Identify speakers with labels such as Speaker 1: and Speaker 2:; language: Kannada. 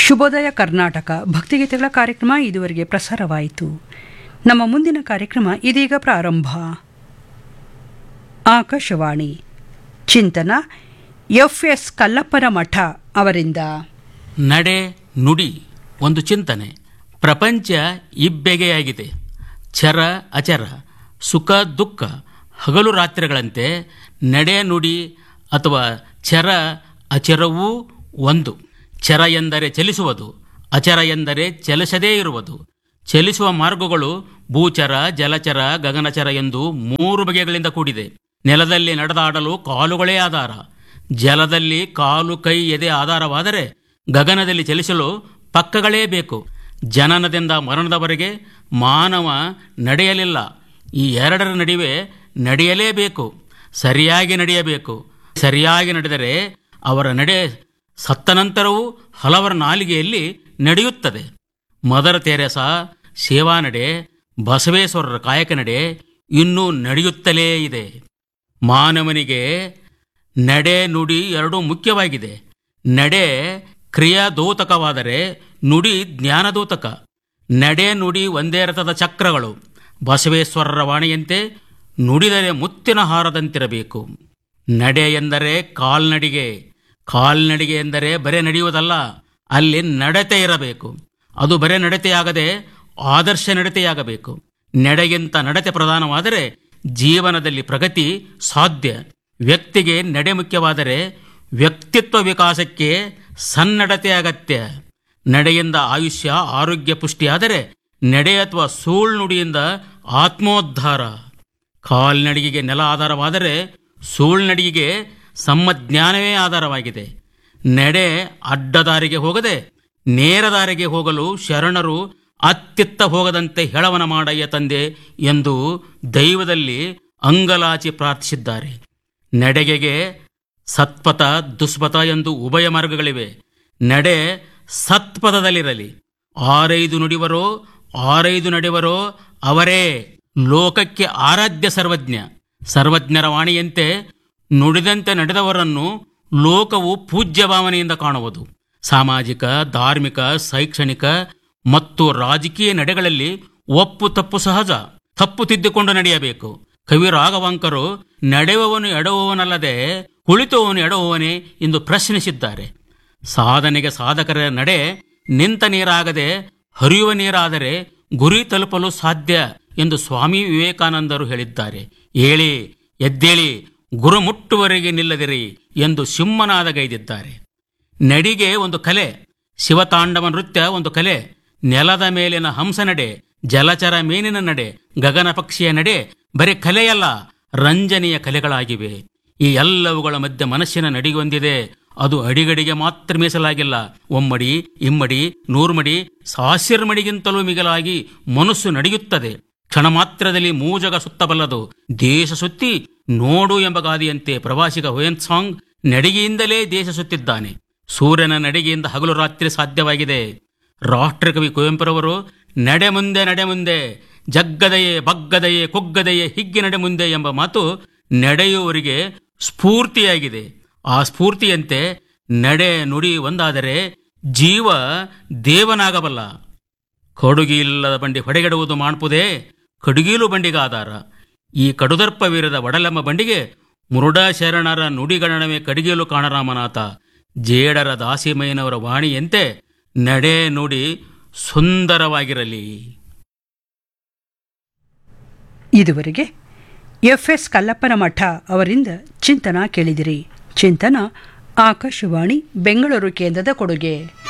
Speaker 1: ಶುಭೋದಯ ಕರ್ನಾಟಕ ಭಕ್ತಿಗೀತೆಗಳ ಕಾರ್ಯಕ್ರಮ ಇದುವರೆಗೆ ಪ್ರಸಾರವಾಯಿತು ನಮ್ಮ ಮುಂದಿನ ಕಾರ್ಯಕ್ರಮ ಇದೀಗ ಪ್ರಾರಂಭ ಆಕಾಶವಾಣಿ ಚಿಂತನ ಎಫ್ ಎಸ್ ಕಲ್ಲಪ್ಪನ ಮಠ ಅವರಿಂದ
Speaker 2: ನಡೆ ನುಡಿ ಒಂದು ಚಿಂತನೆ ಪ್ರಪಂಚ ಇಬ್ಬೆಗೆಯಾಗಿದೆ ಚರ ಅಚರ ಸುಖ ದುಃಖ ಹಗಲು ರಾತ್ರಿಗಳಂತೆ ನಡೆ ನುಡಿ ಅಥವಾ ಚರ ಅಚರವೂ ಒಂದು ಚರ ಎಂದರೆ ಚಲಿಸುವುದು ಅಚರ ಎಂದರೆ ಚಲಿಸದೇ ಇರುವುದು ಚಲಿಸುವ ಮಾರ್ಗಗಳು ಭೂಚರ ಜಲಚರ ಗಗನಚರ ಎಂದು ಮೂರು ಬಗೆಗಳಿಂದ ಕೂಡಿದೆ ನೆಲದಲ್ಲಿ ನಡೆದಾಡಲು ಕಾಲುಗಳೇ ಆಧಾರ ಜಲದಲ್ಲಿ ಕಾಲು ಕೈ ಎದೆ ಆಧಾರವಾದರೆ ಗಗನದಲ್ಲಿ ಚಲಿಸಲು ಪಕ್ಕಗಳೇ ಬೇಕು ಜನನದಿಂದ ಮರಣದವರೆಗೆ ಮಾನವ ನಡೆಯಲಿಲ್ಲ ಈ ಎರಡರ ನಡುವೆ ನಡೆಯಲೇಬೇಕು ಸರಿಯಾಗಿ ನಡೆಯಬೇಕು ಸರಿಯಾಗಿ ನಡೆದರೆ ಅವರ ನಡೆ ಸತ್ತ ನಂತರವೂ ಹಲವರ ನಾಲಿಗೆಯಲ್ಲಿ ನಡೆಯುತ್ತದೆ ಮದರ್ ತೆರೆಸಾ ಸೇವಾ ನಡೆ ಬಸವೇಶ್ವರರ ಕಾಯಕ ನಡೆ ಇನ್ನೂ ನಡೆಯುತ್ತಲೇ ಇದೆ ಮಾನವನಿಗೆ ನಡೆ ನುಡಿ ಎರಡೂ ಮುಖ್ಯವಾಗಿದೆ ನಡೆ ಕ್ರಿಯಾದೋತಕವಾದರೆ ನುಡಿ ಜ್ಞಾನದೋತಕ ನಡೆ ನುಡಿ ಒಂದೇ ರಥದ ಚಕ್ರಗಳು ಬಸವೇಶ್ವರರ ವಾಣಿಯಂತೆ ನುಡಿದರೆ ಮುತ್ತಿನ ಹಾರದಂತಿರಬೇಕು ನಡೆ ಎಂದರೆ ಕಾಲ್ನಡಿಗೆ ಕಾಲ್ನಡಿಗೆ ಎಂದರೆ ಬರೇ ನಡೆಯುವುದಲ್ಲ ಅಲ್ಲಿ ನಡತೆ ಇರಬೇಕು ಅದು ಬರೇ ನಡತೆಯಾಗದೆ ಆದರ್ಶ ನಡತೆಯಾಗಬೇಕು ನಡೆಗಿಂತ ನಡತೆ ಪ್ರಧಾನವಾದರೆ ಜೀವನದಲ್ಲಿ ಪ್ರಗತಿ ಸಾಧ್ಯ ವ್ಯಕ್ತಿಗೆ ನಡೆ ಮುಖ್ಯವಾದರೆ ವ್ಯಕ್ತಿತ್ವ ವಿಕಾಸಕ್ಕೆ ಸನ್ನಡತೆ ಅಗತ್ಯ ನಡೆಯಿಂದ ಆಯುಷ್ಯ ಆರೋಗ್ಯ ಪುಷ್ಟಿಯಾದರೆ ನಡೆ ಅಥವಾ ಸುಳ್ನುಡಿಯಿಂದ ಆತ್ಮೋದ್ಧಾರ ಕಾಲ್ನಡಿಗೆಗೆ ನೆಲ ಆಧಾರವಾದರೆ ಸುಳ್ನಡಿಗೆಗೆ ಸಮ್ಮಜ್ಞಾನವೇ ಆಧಾರವಾಗಿದೆ ನಡೆ ಅಡ್ಡದಾರಿಗೆ ಹೋಗದೆ ನೇರ ದಾರಿಗೆ ಹೋಗಲು ಶರಣರು ಅತ್ತಿತ್ತ ಹೋಗದಂತೆ ಹೆಳವನ ಮಾಡಯ್ಯ ತಂದೆ ಎಂದು ದೈವದಲ್ಲಿ ಅಂಗಲಾಚಿ ಪ್ರಾರ್ಥಿಸಿದ್ದಾರೆ ನಡೆಗೆಗೆ ಸತ್ಪಥ ದುಷ್ಪಥ ಎಂದು ಉಭಯ ಮಾರ್ಗಗಳಿವೆ ನಡೆ ಸತ್ಪಥದಲ್ಲಿರಲಿ ಆರೈದು ನುಡಿವರೋ ಆರೈದು ನಡೆವರೋ ಅವರೇ ಲೋಕಕ್ಕೆ ಆರಾಧ್ಯ ಸರ್ವಜ್ಞ ಸರ್ವಜ್ಞರ ವಾಣಿಯಂತೆ ನುಡಿದಂತೆ ನಡೆದವರನ್ನು ಲೋಕವು ಪೂಜ್ಯ ಭಾವನೆಯಿಂದ ಕಾಣುವುದು ಸಾಮಾಜಿಕ ಧಾರ್ಮಿಕ ಶೈಕ್ಷಣಿಕ ಮತ್ತು ರಾಜಕೀಯ ನಡೆಗಳಲ್ಲಿ ಒಪ್ಪು ತಪ್ಪು ಸಹಜ ತಪ್ಪು ತಿದ್ದಿಕೊಂಡು ನಡೆಯಬೇಕು ಕವಿ ರಾಘವಾಂಕರು ನಡೆಯುವವನು ಎಡವುವವನಲ್ಲದೆ ಕುಳಿತುವವನು ಎಡವುವವನೇ ಎಂದು ಪ್ರಶ್ನಿಸಿದ್ದಾರೆ ಸಾಧನೆಗೆ ಸಾಧಕರ ನಡೆ ನಿಂತ ನೀರಾಗದೆ ಹರಿಯುವ ನೀರಾದರೆ ಗುರಿ ತಲುಪಲು ಸಾಧ್ಯ ಎಂದು ಸ್ವಾಮಿ ವಿವೇಕಾನಂದರು ಹೇಳಿದ್ದಾರೆ ಏಳಿ ಎದ್ದೇಳಿ ಗುರು ಮುಟ್ಟುವರೆಗೆ ನಿಲ್ಲದಿರಿ ಎಂದು ಸಿಂಹನಾದಗೈದಿದ್ದಾರೆ ನಡಿಗೆ ಒಂದು ಕಲೆ ಶಿವತಾಂಡವ ನೃತ್ಯ ಒಂದು ಕಲೆ ನೆಲದ ಮೇಲಿನ ಹಂಸ ನಡೆ ಜಲಚರ ಮೀನಿನ ನಡೆ ಗಗನ ಪಕ್ಷಿಯ ನಡೆ ಬರೀ ಕಲೆಯಲ್ಲ ರಂಜನೆಯ ಕಲೆಗಳಾಗಿವೆ ಈ ಎಲ್ಲವುಗಳ ಮಧ್ಯೆ ಮನಸ್ಸಿನ ನಡಿಗೆ ಹೊಂದಿದೆ ಅದು ಅಡಿಗಡಿಗೆ ಮಾತ್ರ ಮೀಸಲಾಗಿಲ್ಲ ಒಮ್ಮಡಿ ಇಮ್ಮಡಿ ನೂರ್ಮಡಿ ಸಾವಿರ ಮಡಿಗಿಂತಲೂ ಮಿಗಿಲಾಗಿ ಮನಸ್ಸು ನಡೆಯುತ್ತದೆ ಕ್ಷಣ ಮಾತ್ರದಲ್ಲಿ ಮೂಜಗ ಸುತ್ತಬಲ್ಲದು ದೇಶ ಸುತ್ತಿ ನೋಡು ಎಂಬ ಗಾದಿಯಂತೆ ಪ್ರವಾಸಿಗ ಹುಯನ್ಸಾಂಗ್ ನಡಿಗೆಯಿಂದಲೇ ದೇಶ ಸುತ್ತಿದ್ದಾನೆ ಸೂರ್ಯನ ನಡಿಗೆಯಿಂದ ಹಗಲು ರಾತ್ರಿ ಸಾಧ್ಯವಾಗಿದೆ ರಾಷ್ಟ್ರಕವಿ ಕುವೆಂಪುರವರು ನಡೆ ಮುಂದೆ ನಡೆ ಮುಂದೆ ಜಗ್ಗದೆಯೇ ಬಗ್ಗದೆಯೇ ಕುಗ್ಗದೆಯೇ ಹಿಗ್ಗಿ ನಡೆ ಮುಂದೆ ಎಂಬ ಮಾತು ನಡೆಯುವವರಿಗೆ ಸ್ಫೂರ್ತಿಯಾಗಿದೆ ಆ ಸ್ಫೂರ್ತಿಯಂತೆ ನಡೆ ನುಡಿ ಒಂದಾದರೆ ಜೀವ ದೇವನಾಗಬಲ್ಲ ಕಡುಗಿಲ್ಲದ ಬಂಡಿ ಹೊಡೆಗೆಡುವುದು ಮಾಡ್ಪುದೇ ಕಡುಗೀಲು ಬಂಡಿಗೆ ಆಧಾರ ಈ ಕಡುದರ್ಪವೀರದ ಒಡಲೆಂಬ ಬಂಡಿಗೆ ಮುರುಡ ಶರಣರ ನುಡಿಗಣನವೇ ಕಡಿಗೇಲು ಕಾಣರಾಮನಾಥ ಜೇಡರ ದಾಸಿಮಯ್ಯನವರ ವಾಣಿಯಂತೆ ನಡೆ ನುಡಿ ಸುಂದರವಾಗಿರಲಿ
Speaker 1: ಇದುವರೆಗೆ ಎಫ್ ಎಸ್ ಕಲ್ಲಪ್ಪನ ಮಠ ಅವರಿಂದ ಚಿಂತನ ಕೇಳಿದಿರಿ ಚಿಂತನ ಆಕಾಶವಾಣಿ ಬೆಂಗಳೂರು ಕೇಂದ್ರದ ಕೊಡುಗೆ